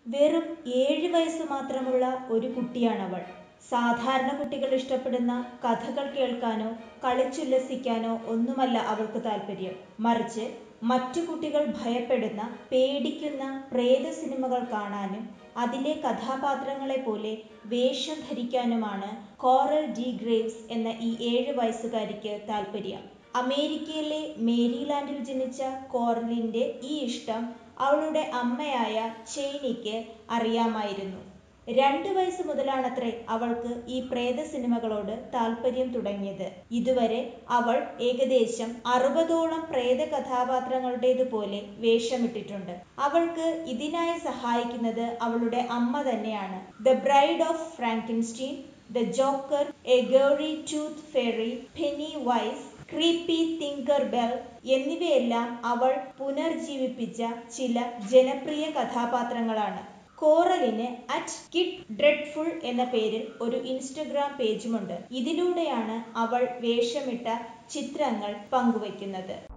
വെറും ഏഴ് വയസ്സ് മാത്രമുള്ള ഒരു കുട്ടിയാണവൾ സാധാരണ കുട്ടികൾ ഇഷ്ടപ്പെടുന്ന കഥകൾ കേൾക്കാനോ കളിച്ചുല്ലസിക്കാനോ ഒന്നുമല്ല അവൾക്ക് താല്പര്യം മറിച്ച് മറ്റു കുട്ടികൾ ഭയപ്പെടുന്ന പേടിക്കുന്ന പ്രേത സിനിമകൾ കാണാനും അതിലെ കഥാപാത്രങ്ങളെ പോലെ വേഷം ധരിക്കാനുമാണ് കോറൽ ഡി ഗ്രേവ്സ് എന്ന ഈ ഏഴ് വയസ്സുകാരിക്ക് താല്പര്യം അമേരിക്കയിലെ മേരിലാൻഡിൽ ജനിച്ച കോറലിന്റെ ഈ ഇഷ്ടം അവളുടെ അമ്മയായ ചെയ്നിക്ക് അറിയാമായിരുന്നു രണ്ടു വയസ്സ് മുതലാണത്രേ അവൾക്ക് ഈ പ്രേത സിനിമകളോട് താല്പര്യം തുടങ്ങിയത് ഇതുവരെ അവൾ ഏകദേശം അറുപതോളം പ്രേത കഥാപാത്രങ്ങളുടേതുപോലെ വേഷമിട്ടിട്ടുണ്ട് അവൾക്ക് ഇതിനായി സഹായിക്കുന്നത് അവളുടെ അമ്മ തന്നെയാണ് the bride of Frankenstein the joker a Gary tooth fairy Pennywise creepy Tinker Bell എന്നിവയെല്ലാം അവൾ പുനർജീവിപ്പിച്ച ചില ജനപ്രിയ കഥാപാത്രങ്ങളാണ് കോറലിന് അറ്റ് കിഡ് ഡ്രെഡ്ഫുൾ എന്ന പേരിൽ ഒരു ഇൻസ്റ്റഗ്രാം പേജുമുണ്ട് ഇതിലൂടെയാണ് അവൾ വേഷമിട്ട ചിത്രങ്ങൾ പങ്കുവയ്ക്കുന്നത്